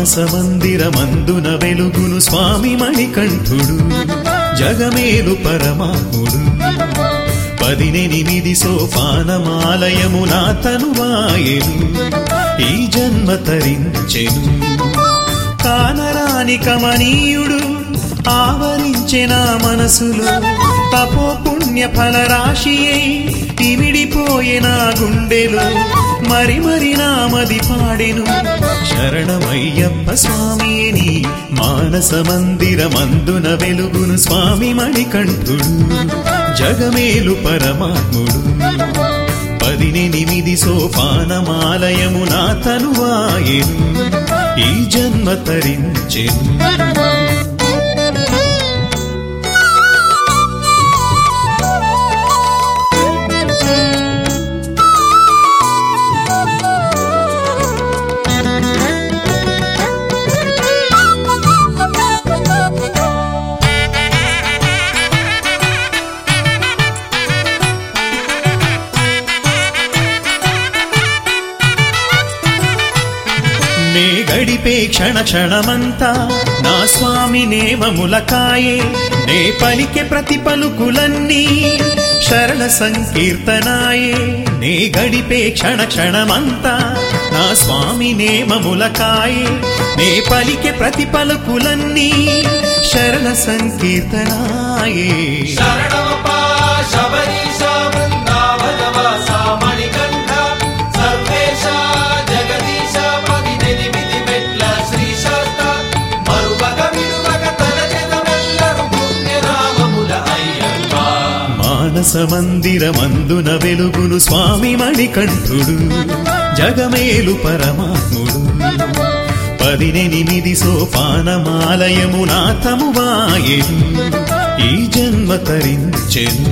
మానస మందిరమందున వెలుగును స్వామి మణికంఠుడు జగమేలు పరమాత్ముడు పదినెనిమిది సోపానమాలయము నా తనువాయెను ఈ జన్మ తరించెను కానరాని కమనీయుడు ఆవరించె నా మనసులో తపో పుణ్య ఫల రాశి ఇమిడిపోయే నా గుండెలో మరి మరి నామది పాడెను శరణమయ్యప్ప స్వామిని మానస మందిరమందున వెలుగును స్వామి మణికంఠుడు జగమేలు పరమాత్ముడు పదినెనిమిది సోపానమాలయము నా తనువాయెను ఈ జన్మ తరించెను నే గడిపే క్షణ క్షణమంతా నా స్వామి నేమములకాయే నే పలికే ప్రతి పలుకులన్నీ శరణ సంకీర్తనాయే నే గడిపే క్షణ క్షణమంతా నా స్వామి నేమములకాయే నే పలికే ప్రతి పలుకులన్నీ శరణ సంకీర్తనాయే శరణమపా శబరీశ బృందావనవాస మణికంఠ సర్వేశ జగదీశ పదినెనిమిది మెట్ల శ్రీశాస్త మరువక విడువక తలచెదమెల్లరు పుణ్యనామముల అయ్యప్ప మానస మందిరమందున వెలుగును స్వామి మణికంఠుడు జగమేలు పరమాత్ముడు పదినెనిమిది సోపానమాలయము నా తమువాయెను ఈ జన్మ తరించెను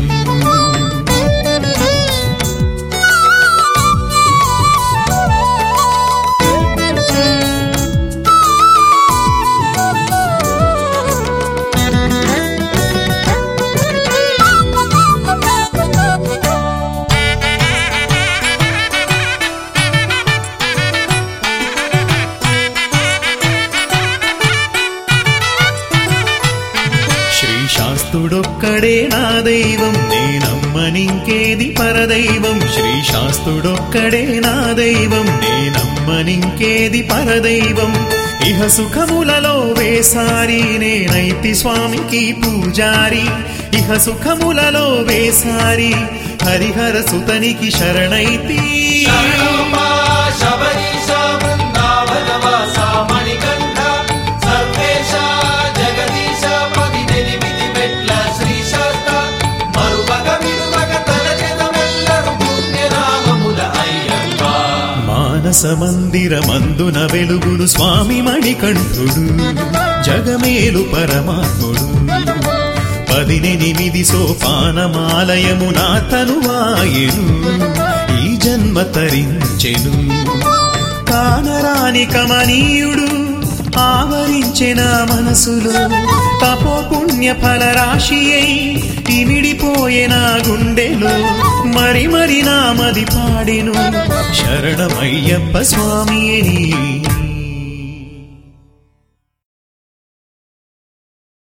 శ్రీ శాస్త్రుడొక్కడే నా దైవం నేనమ్మనింకేది పరదైవం శ్రీ శాస్త్రుడొక్కడే నా దైవం నేనమ్మనింకేది పరదైవం ఇహ సుఖములలో వేసారి నేనైతి స్వామికి పూజారి ఇహ సుఖములలో వేసారి హరిహర సుతనికి శరణైతి శరణమపా శబరీశ బృందావనవాస మణికంఠ సర్వేశ జగదీశ పదినెనిమిది మెట్ల శ్రీశాస్త మరువక విడువక తలచెదమెల్లరు పుణ్యనామముల అయ్యప్ప మానస మందిరమందున వెలుగును స్వామి మణికంఠుడు జగమేలు పరమాత్ముడు పదినెనిమిది సోపానమాలయము నా తనువాయెను ఈ జన్మ తరించెను కానరాని కమనీయుడు ఆవరించె నా మనసులో తపో పుణ్య ఫల రాశి ఇమిడిపోయే నా గుండెలో మరి మరి నామది పాడెను శరణమయ్యప్ప స్వామిని